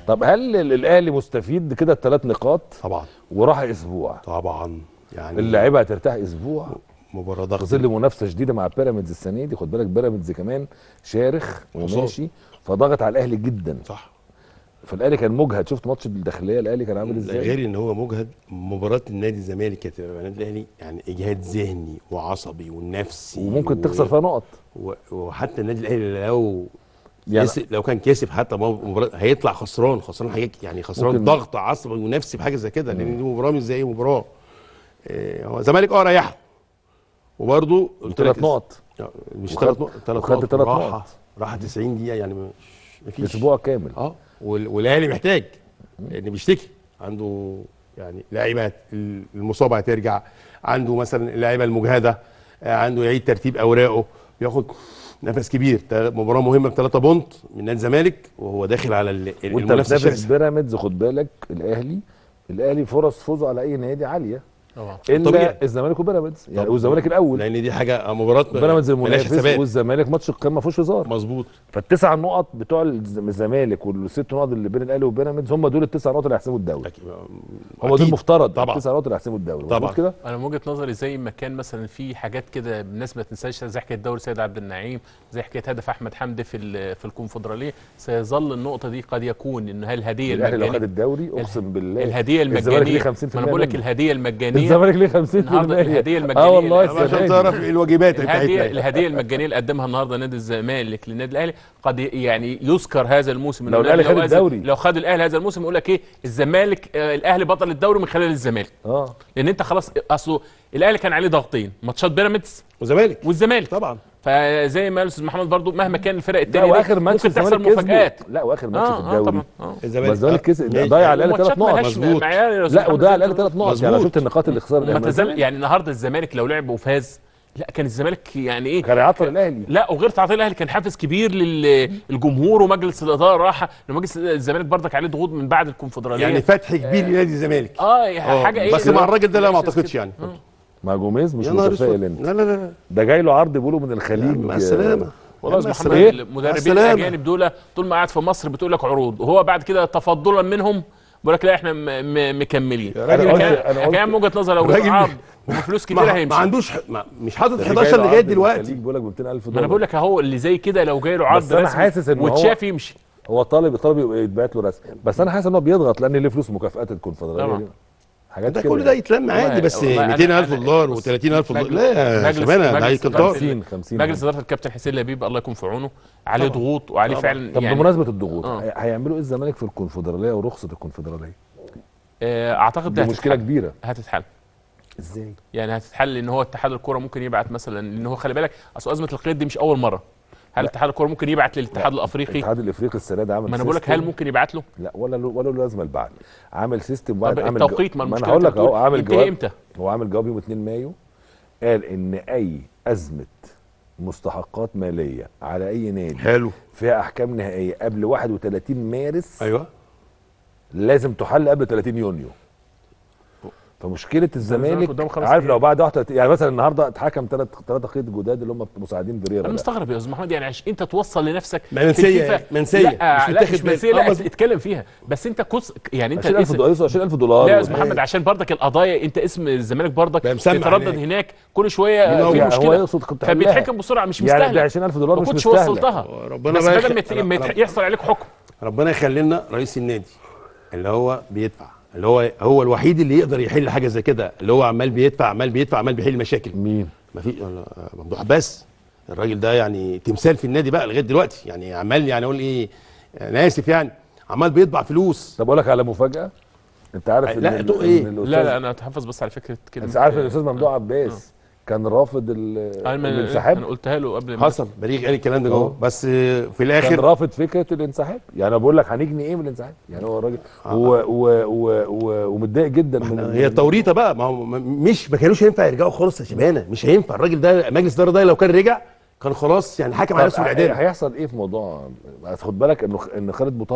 طب هل ال- الاهلي مستفيد كده الثلاث نقاط طبعا وراح اسبوع طبعا يعني اللعيبه هترتاح اسبوع مباراه في ضغط ظل منافسه شديده مع بيراميدز السنه دي خد بالك بيراميدز كمان شارخ مصاب. وماشي فضغط على الاهلي جدا صح فالاهلي كان مجهد شفت ماتش الداخليه الاهلي كان عامل ازاي غير ان هو مجهد مباراه النادي الزمالك كانت تبقى النادي الاهلي يعني اجهاد ذهني وعصبي ونفسي وممكن و- تخسر فيها نقط و- وحتى النادي الاهلي لو يعني كسب لو كان كسب حتى مباراه هيطلع خسران خسران حاجات يعني خسران ممكن- ضغط عصبي ونفسي بحاجه زي كده لان دي مباراه مش زي مباراه إيه، هو الزمالك اه ريحه وبرده ثلاث نقط مش وخد- ثلاث نقط ثلاث وخد نقط تلات راحه نقط. راحه 90 دقيقه يعني مش مفيش اسبوع كامل اه وال- والاهلي محتاج لان بيشتكي عنده يعني لعيبه المصابه هترجع عنده مثلا اللعيبه المجهده آه، عنده يعيد ترتيب اوراقه بياخد نفس كبير تا- مباراه مهمه بثلاثه بونت من نادي الزمالك وهو داخل على ال- وانت المنافسه بتنافس الشرسه بيراميدز خد بالك الاهلي الاهلي فرص فوزه على اي نادي عاليه طبعا الا طبيعي. الزمالك وبيراميدز يعني والزمالك الاول لان دي حاجه مباراه بيراميدز ملهاش المنافس حسابات. والزمالك ماتش القمه ما فيهوش هزار مظبوط فالتسع نقط بتوع الز- الزمالك والست نقط اللي بين الاهلي وبيراميدز هم دول التسع نقط اللي هيحسموا الدوري أكيد. هم دول أكيد. المفترض طبعا. التسع نقط اللي هيحسموا الدوري طبعا. مظبوط كده انا من وجهه نظري زي ما كان مثلا في حاجات كده الناس ما تنساش زي حكايه دوري سيد عبد النعيم زي حكايه هدف احمد حمدي في ال- في الكونفدراليه سيظل النقطه دي قد يكون ان هل الهديه الاهلي لو خد المجانيه الدوري اقسم بالله الهديه الزمالك ليه المجانيه 50% ما انا بقول لك منه. الهديه المجانيه الزمالك ليه 50% النهارده الهديه المجانيه اه والله اللي- السنة عشان دي. تعرف الواجبات الهديه بتاعتنا الهديه المجانيه اللي قدمها النهارده نادي الزمالك للنادي الاهلي قد يعني يذكر هذا الموسم لو إنه الأهلي خد أز- الدوري. لو خد الاهلي هذا الموسم يقول لك ايه الزمالك آه الاهلي بطل الدوري من خلال الزمالك اه لان انت خلاص اصله الاهلي كان عليه ضغطين ماتشات بيراميدز وزمالك والزمالك طبعا فزي ما قال الاستاذ محمد برضو مهما كان الفرق لا التانية دي واخر ماتش ممكن تحصل الزمالك كسبه. مفاجآت لا واخر ماتش في اه اه الدوري طبعا اه الزمالك الزمالك كسب ماشي. ضيع على الاهلي ثلاث الماتشات نقط ملهاش مظبوط. معيار يا أستاذ لا محمد وضيع على زي الاهلي ثلاث نقط يعني لو مظبوط. شفت النقاط اللي خسرها ما الأهلي. تزال يعني النهارده الزمالك لو لعب وفاز لا كان الزمالك يعني ايه كان يعطل الاهلي لا وغير تعطيل الاهلي كان حافز كبير للجمهور ومجلس الاداره راحه لان مجلس الزمالك برضك عليه ضغوط من بعد الكونفدراليه يعني فتح كبير لنادي الزمالك اه حاجه ايه بس مع الراجل ده لا ما اعتقدش يعني مع جوميز مش يا نهار متفائل اسود انت لا لا لا ده جاي له عرض بيقولوا من الخليج مع السلامه والله يا مع استاذ محمد السلامة. مع المدربين السلامة. الاجانب دول طول ما قاعد في مصر بتقول لك عروض وهو بعد كده تفضلا منهم بيقول لك لا احنا م- م- مكملين راجل أنا قلت- كان أنا قلت- كان من وجهه نظري لو الراجل جاب عرض وفلوس كتير ما, ما هيمشي عندوش ح- ما مش حاطط ده في 11 جاي له لغايه عرض من دلوقتي الخليج بيقول لك ب 200000 ما دولار انا بقول لك اهو اللي زي كده لو جاي له عرض بس أنا رسمي حاسس إن هو- واتشاف يمشي هو طالب طالب يبقى يتبعت له رسمي بس انا حاسس ان هو بيضغط لان ليه فلوس مكافآت الكونفدراليه طبعا. دي. حاجات ده كده كل ده يتلم عادي بس والله أنا- 200000 أنا- دولار بص، و30000 دولار مجلس- لا يا مجلس- شباب ده مجلس هيكتر 50 50 مجلس اداره الكابتن حسين لبيب الله يكون في عونه عليه طبعا. ضغوط وعليه طبعا. فعلا طب يعني بمناسبه الضغوط آه. هي- هيعملوا ايه الزمالك في الكونفدراليه ورخصه الكونفدراليه آه، اعتقد دي ده مشكله هتتحل. كبيره هتتحل ازاي يعني هتتحل ان هو اتحاد الكوره ممكن يبعت مثلا لان هو خلي بالك اصل ازمه القيد دي مش اول مره هل اتحاد الكوره ممكن يبعت للاتحاد الافريقي الاتحاد الافريقي السنه دي عمل ما انا بقول لك هل سيستم. ممكن يبعت له لا ولا له ولا له لازمه البعد عامل سيستم وبعد طب عامل التوقيت ما انا المشكله هقول لك أنت بتقول اهو عامل ينتهي جواب امتى هو عامل جواب يوم 2 مايو قال ان اي ازمه مستحقات ماليه على اي نادي حلو فيها احكام نهائيه قبل 31 مارس ايوه لازم تحل قبل 30 يونيو فمشكله الزمالك قدام خمس عارف أيام. لو بعد 31 يعني مثلا النهارده اتحكم ثلاث ثلاثه قيد جداد اللي هم مساعدين فيريرا انا ده. مستغرب يا استاذ محمد يعني عش انت توصل لنفسك في منسية، الفيفا- منسية، لا مش لا متاخد مش بالك. منسيه آه، لا مظبوط. اتكلم فيها بس انت كوس يعني انت 20000 اسم دولار 20000 دولار لا يا استاذ محمد عشان برضك القضايا انت اسم الزمالك برضك بقى مسمع بيتردد هناك. هناك كل شويه من في أول. هو مشكله يقصد كنت حلها. فبيتحكم بسرعه مش يعني ده مستاهله 20000 دولار ما مش كنتش مستاهله وصلتها ربنا بس بقى بدل ما يخ- يت- ما يت- يحصل عليك حكم ربنا يخلي لنا رئيس النادي اللي هو بيدفع اللي هو هو الوحيد اللي يقدر يحل حاجه زي كده اللي هو عمال بيدفع عمال بيدفع عمال بيحل مشاكل مين ما في ممدوح عباس الراجل ده يعني تمثال في النادي بقى لغايه دلوقتي يعني عمال يعني اقول ايه انا اسف يعني عمال بيطبع فلوس طب اقول لك على مفاجاه انت عارف ان لا، ال- تقول إيه؟ إن الأستاذ- لا لا انا اتحفظ بس على فكره كده انت عارف ان الاستاذ ممدوح عباس كان رافض ال- الانسحاب انا قلتها له قبل ما حصل بليغ قال الكلام ده أه. جوه بس في كان الاخر رافض فكره الانسحاب يعني انا بقول لك هنجني ايه من الانسحاب يعني هو الراجل و- و- و- و- ومتضايق جدا من هي التوريطه بقى ما هو م- مش ما كانوش ينفع يرجعوا خالص يا شبانه مش هينفع الراجل ده مجلس الاداره ده لو كان رجع كان خلاص يعني حكم على طب نفسه بالاعدام هيحصل ايه في موضوع بس خد بالك انه ان خالد بوطيب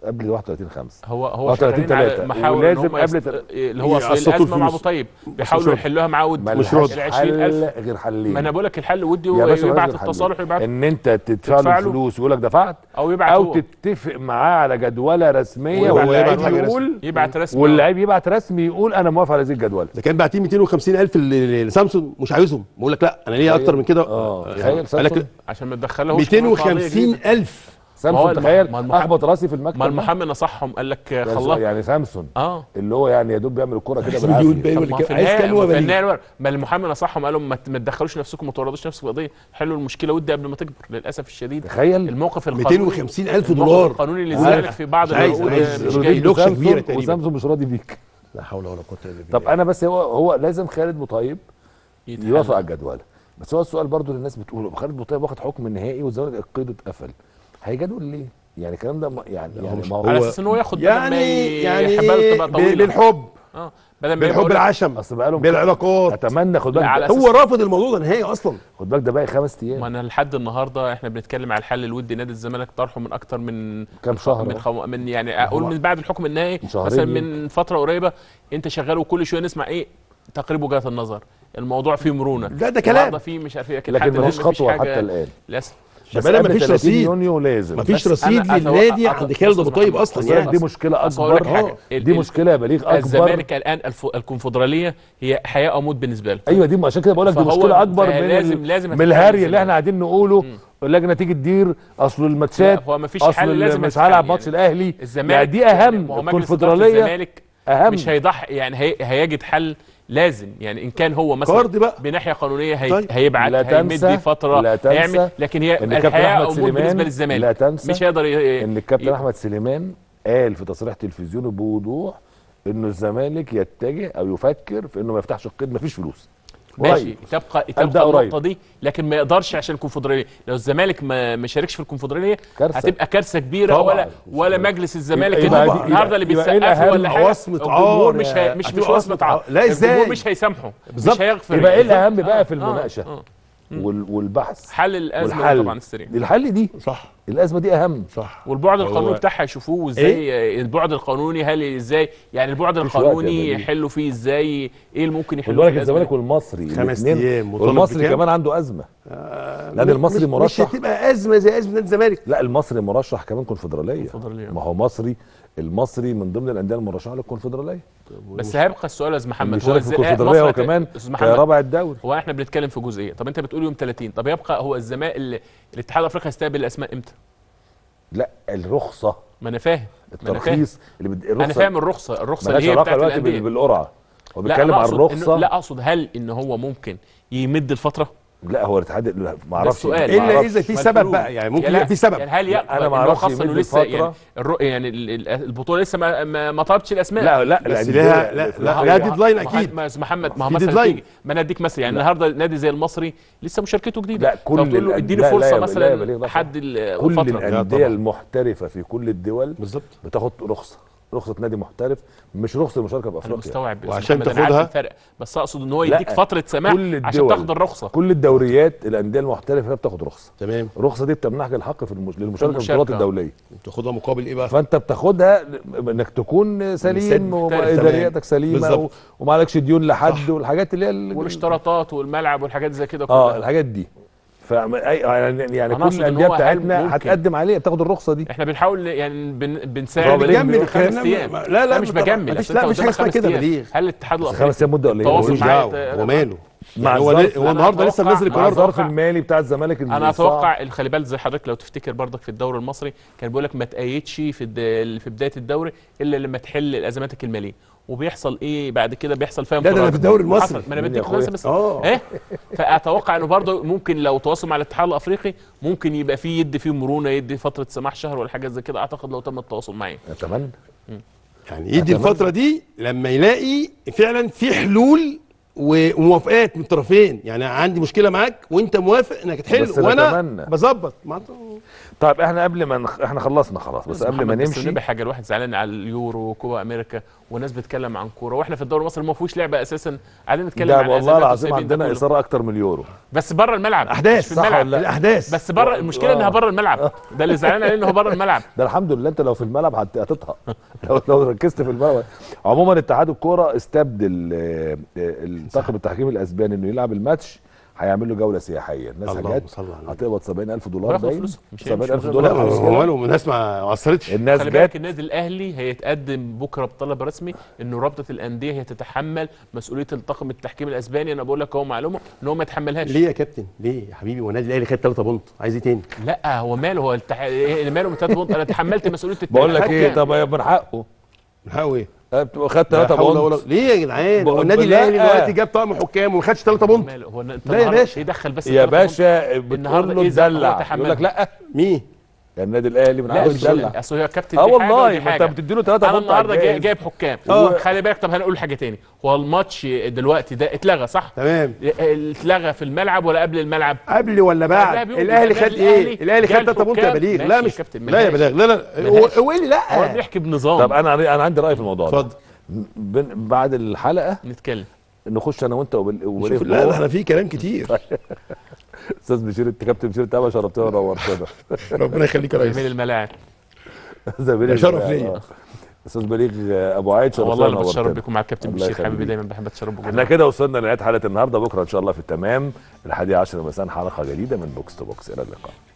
قبل 31 5 هو هو آه، 30 شغالين على تلاتة. محاور إن ولازم هم قبل يست- تل- اللي هو أصل يقسطوا الازمه مع ابو الفلوس. طيب بيحاولوا راضي. يحلوها معاه ود ما مش لهاش راضي. ال 20000 حل غير حلين ما انا بقول لك الحل ودي يا باشا ويبعت ملهاش حل. التصالح ويبعت ان انت تدفع تدفع له له. فلوس ويقول لك دفعت او يبعت او هو تتفق معاه على جدوله رسميه ويبعت- واللعيب يبعت حاجة يقول يبعت رسمي واللعيب يبعت رسمي يقول انا موافق على هذه الجدوله ده كان باعتين 250 الف لسامسونج مش عايزهم بقول لك لا انا ليا اكتر من كده اه يعني تخيل قال سامسونج لك عشان ما تدخلهوش كمان في قضية 250 جديدة. الف ما هو سامسونج الم- تخيل ما المحامي- اخبط راسي في المكتب ما ده. المحامي نصحهم قال لك يعني- خلاص يعني سامسونج اه اللي هو يعني يا دوب بيعمل الكوره كده مليون بالعافيه باين طب ولا ما كام؟ في عايز النهايه كام هو في بليغ؟ النهايه الورق. ما المحامي نصحهم قال لهم ما ت- ما تدخلوش نفسكم ما تورطوش نفسكم في قضيه حلوا المشكله ودي قبل ما تكبر للاسف الشديد تخيل الموقف القانوني 250 الف الموقف دولار القانوني عايز- للزمالك في بعض عايز- العقود عايز مش روديجو جاي لوكسة سامسونج كبيرة تقريبا. وسامسونج مش راضي بيك لا حول ولا قوه الا بالله طب انا بس هو هو لازم خالد بوطيب يتحل. يوافق على الجدوله بس هو السؤال برضو اللي الناس بتقوله خالد بوطيب واخد حكم نهائي والزمالك قيده اتقفل هيجدول ليه؟ يعني الكلام ده ما- يعني يعني ما على هو اساس ان هو ياخد بدل ما يعني يعني يحبها له تبقى ب- طويله بالحب اه بدل ما بالحب يقول لك- العشم اصل بقالهم بالعلاقات اتمنى خد بالك لا، على ده- هو رافض الموضوع ده نهائي اصلا خد بالك ده باقي خمس ما ايام انا لحد النهارده احنا بنتكلم على الحل الودي نادي الزمالك طرحه من اكتر من كام شهر من أهو. خم... من يعني اقول من بعد الحكم النهائي شهرين مثلا يمكن. من فتره قريبه انت شغال وكل شويه نسمع ايه تقريب وجهات النظر الموضوع فيه مرونه لا، ده كلام. النهاردة فيه مش عارف ايه لكن, لكن لحد الآن مفيش خطوه حاجة حتى الان للاسف بس شباب قبل مفيش 30 رصيد. يونيو لازم مفيش بس رصيد أنا أتوقع- للنادي أتوقع- عند خالد بص ابو طيب محمد، اصلا أصل يعني دي مشكله أصل أقول لك اكبر حاجة. ال- دي ال- مشكله يا بليغ اكبر الزمالك الان الف... الكونفدراليه هي حياه او موت بالنسبه له ايوه دي عشان كده بقول لك دي فهو مشكله اكبر من فلازم- ال- لازم من هتتحل الهري اللي إزاي. احنا قاعدين نقوله اللجنه تيجي تدير اصل الماتشات لا، هو مفيش اصل حل، ال- لازم مش هتتحل هلعب يعني. ماتش الاهلي الزمالك يعني دي اهم ما هو مجلس إدارة الكونفدراليه الزمالك اهم مش هيضحي يعني هي... هيجد حل لازم يعني ان كان هو مثلا كارد بقى. بناحيه قانونيه هي... طيب. هيبعت لا هيمد تنسى- فتره لا تنسى هيعمل لكن هي إن كابتن الحياه أحمد او موت سليمان- بالنسبه للزمالك لا تنسى مش هيقدر ي... ان الكابتن ي- احمد سليمان قال في تصريح تلفزيوني بوضوح انه الزمالك يتجه او يفكر في انه ما يفتحش القيد مفيش فلوس ماشي قريب. تبقى ده تبقى قريب. النقطه دي لكن ما يقدرش عشان الكونفدراليه لو الزمالك ما ما شاركش في الكونفدراليه كارثة. هتبقى كارثه كبيره طبعاً. ولا ولا مجلس الزمالك يبقى- اللي يبقى- النهارده اللي يبقى إيه بيسقف له الأهم؟ ولا حاجه وصمة الجمهور عار مش يا- هي... مش مش هتبقى وصمه وصمة عار عار. لا، إزاي؟ الجمهور مش هيسامحه بالظبط. مش هيغفر يبقى ايه الاهم آه، بقى في آه، المناقشه آه. وال- والبحث حل الازمه والحل طبعا السريع الحل دي صح الازمه دي اهم صح والبعد هو- القانوني بتاعها يشوفوه ازاي البعد القانوني هل ازاي يعني البعد مفيش وقت يا القانوني بليغ. يحلوا فيه ازاي ايه اللي ممكن خد يحلوا بالك فيه الأزمة الزمالك دي؟ والمصري خمس الاتنين- أيام مطالب والمصري بكام؟ كمان عنده ازمه لان المصري مش- مرشح مش هتبقى ازمه زي ازمه نادي الزمالك لا المصري مرشح كمان كونفدراليه كونفدرالية. ما هو مصري المصري من ضمن الانديه المرشحه للكونفدراليه بس هيبقى السؤال يا استاذ اللي محمد هو بيشارك في ازاي الكونفدراليه مصر هو هت- كمان استاذ محمد رابع الدوري هو احنا بنتكلم في جزئيه طب انت بتقول يوم 30 طب يبقى هو الزمالك ال- الاتحاد الافريقي هيستقبل الاسماء امتى لا الرخصه ما انا فاهم ما انا فاهم الترخيص اللي بد... انا الرخصه فاهم الرخصه الرخصه مالهاش اللي هي علاقه بتاعت دلوقتي بال- الانديه بالقرعه هو لا بيتكلم أنا عن أقصد الرخصه إنه لا اقصد هل ان هو ممكن يمد الفتره لا هو الاتحاد لا، ما اعرفش السؤال. ما الا أعرفش. اذا في ما سبب الحلول؟ بقى يعني ممكن يعني يبقى في سبب يعني هل يقبل أنا ما إنه أعرفش خاصة انه يمد لسه يعني الفترة. الرؤ يعني ال- ال- البطوله لسه ما ما, ما طلبتش الاسماء لا لا بس الأندية- لها- لا- في لا- الحقيقة- لا ديدلاين ما- أكيد. ما أستاذ محمد ما هو في مثلا ديدلاين. تيجي ما انا اديك مثلا يعني النهارده نادي زي المصري لسه مشاركته جديده لا، كل فبتقول له الأن- اديني لا، لا فرصه يا- لا يا بليغ، مثلا ده لحد ال- كل الفتره الانديه طبعا. المحترفه في كل الدول بالظبط بتاخد رخصه رخصه نادي محترف مش رخصه المشاركه انا بافريقيا مستوعب يا أستاذ وعشان محمد، أنا عارف تاخدها- الفرق بس اقصد ان هو لا، يديك فتره سماح كل عشان الدول تاخد الرخصه كل الدوريات الانديه المحترفه بتاخد رخصه تمام الرخصه دي بتمنحك الحق في المش... للمشاركه في المشاركة. البطولات الدوليه تاخدها مقابل ايه بقى فانت بتاخدها انك تكون سليم سليم. وادارياتك سليمه و... بالظبط. وما عليكش ديون لحد والحاجات اللي هي ال- والاشتراطات والملعب والحاجات زي كده اه كلها الحاجات دي ف يعني يعني أنا كل أقصد إن الانديه هو هل بتاعتنا ممكن- هتقدم عليه بتاخد الرخصه دي احنا بنحاول يعني بن هو بنساعد بليغ بنجمل بليغ خمس كلام- ايام لا، لا، مش طبعا. بجمل مفيش- أصل لا، أنت مفيش قدامك حاجة اسمها خمس كده أيام. بليغ. هل الاتحاد بس الافريقي خمس ايام مده قليله التواصل ملوش معايا دعوه ت- هو ماله مع يعني هو الظرف- هو النهارده لسه أتوقع- منزل مع القرار الظرف أتوقع- المالي بتاع الزمالك انا الصعب. اتوقع خلي بالك زي حضرتك لو تفتكر برضك في الدوري المصري كان بيقول لك ما تأيدش في الد- في بدايه الدوري الا لما تحل ازماتك الماليه وبيحصل ايه بعد كده بيحصل فيها لا، ده أنا انفراد. في الدوري المصري. حصل. ما انا مين يا بديك أخويا؟ بس بس اه ايه فاتوقع انه برضه ممكن لو تواصل مع الاتحاد الافريقي ممكن يبقى فيه يدي فيه مرونه يدي فتره سماح شهر ولا حاجات زي كده اعتقد لو تم التواصل معاه اتمنى يعني يدي أتمنى. الفتره دي لما يلاقي فعلا في حلول وموافقات من الطرفين يعني عندي مشكله معاك وانت موافق انك تحل بس وانا نتمنى. بظبط مع- طيب احنا قبل ما نخ... احنا خلصنا خلاص بس قبل ما محمد، بس نمشي النبي حاجه الواحد زعلان على اليورو وكوبا امريكا والناس بتتكلم عن كوره واحنا في الدوري المصري ما فيهوش لعبه اساسا قاعدين نتكلم ده عن والله أزمات العظيم وسايبين ده عندنا كله. اثاره اكتر من اليورو بس بره الملعب احداث مش في صح الملعب ولا لا؟ الاحداث بس بره المشكله انها بره الملعب ده اللي زعلان عليه انه بره الملعب ده الحمد لله انت لو في الملعب هت- هتطهق لو لو ركزت في الملعب عموما اتحاد الكوره استبدل آه، آه، الطاقم التحكيم الاسباني انه يلعب الماتش هيعمل له جوله سياحيه الناس اللهم جت صل على النبي. هتقبض 70000 دولار وياخد باين فلوسهم. مش هيمشي 70000 من لا دولار هو مش كده؟ ماله الناس ما قصرتش الناس خلي بالك جت النادي الاهلي هيتقدم بكره بطلب رسمي انه رابطه الانديه هي تتحمل مسؤوليه الطاقم التحكيم الاسباني انا بقول لك هو معلومه ان هو ما يتحملهاش ليه يا كابتن ليه يا حبيبي هو النادي الاهلي خد 3 بونت عايز ايه تاني لا هو ماله هو التح... إيه ماله من تلات بونت انا تحملت مسؤوليه بقول لك التحكيم. ايه طب يا من حقه من حقه ايه خدت لا 3 حول ولا- بونت ليه يا جدعان بقول- هو النادي لا. الاهلي دلوقتي جاب طقم حكام وما خدش 3 بونت ماله هو انت لا يا النهاردة باشا. يدخل بس يا التلاتة بونت. باشا النهاردة بتقول له إيه زي ما هو تدلع تحمل. يقول لك لا مين يا النادي الاهلي من لا حقه مش يدلع اصل هو كابتن اه دي حاجة والله ودي ما انت حاجة. بتديله 3 انا بونت النهارده جاي- جايب جايب حكام اه. خلي بالك طب هنقول حاجه تاني هو الماتش دلوقتي ده اتلغى صح؟ تمام اتلغى في الملعب ولا قبل الملعب؟ قبل ولا قبلها بعد بيوم. الاهلي يبقى خد ايه الاهلي خد جاب 3 بونت يا حكام. بليغ ماشي لا يا مش كابتن، لا يا ملهاش. بليغ لا لا ملهاش. هو هو ايه اللي هو لا بيحكي بنظام طب انا انا عندي راي في الموضوع ده اتفضل بن- بعد الحلقه نتكلم نخش انا وانت وبال- وبليغ شوف لا ده جوه. احنا في كلام كتير استاذ بشير انت كابتن بشير تابع شرفتنا ونورتنا ربنا يخليك يا جميل ريس الملاعب زي بليغ شرف آه. ليا. استاذ بليغ آه، ابو عايد شرفتنا والله انا بتشرف ونورتنا. بكم مع الكابتن الله بشير حبيبي يخليك. دايما بحب اتشرف بكم احنا كده وصلنا لنهايه حلقه النهارده بكره ان شاء الله في التمام الحادية عشر مساء حلقه جديده من بوكس تو بوكس الى اللقاء